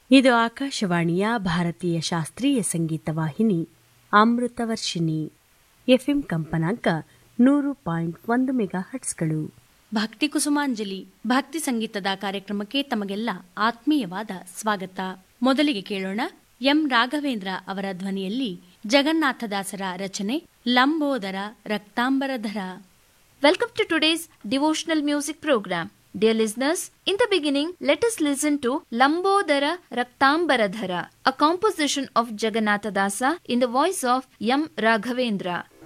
ಇದು ಆಕಾಶವಾಣಿಯ ಭಾರತೀಯ ಶಾಸ್ತ್ರೀಯ ಸಂಗೀತ ವಾಹಿನಿ ಅಮೃತವರ್ಷಿಣಿ ಎಫ್ಎಂ ಕಂಪನಾಂಕ ನೂರು ಪಾಯಿಂಟ್ ಒಂದು ಮೆಗಾ ಹಟ್ಸ್ಗಳು ಭಕ್ತಿ ಕುಸುಮಾಂಜಲಿ ಭಕ್ತಿ ಸಂಗೀತದ ಕಾರ್ಯಕ್ರಮಕ್ಕೆ ತಮಗೆಲ್ಲ ಆತ್ಮೀಯವಾದ ಸ್ವಾಗತ ಮೊದಲಿಗೆ ಕೇಳೋಣ ಎಂ ರಾಘವೇಂದ್ರ ಅವರ ಧ್ವನಿಯಲ್ಲಿ ಜಗನ್ನಾಥದಾಸರ ರಚನೆ Lambodara ರಕ್ತಾಂಬರಧರ Welcome to today's devotional music program. Dear listeners, in the beginning, let us listen to Lambodara Raktambaradhara, a composition of Jagannatha Dasa in the voice of M. Raghavendra.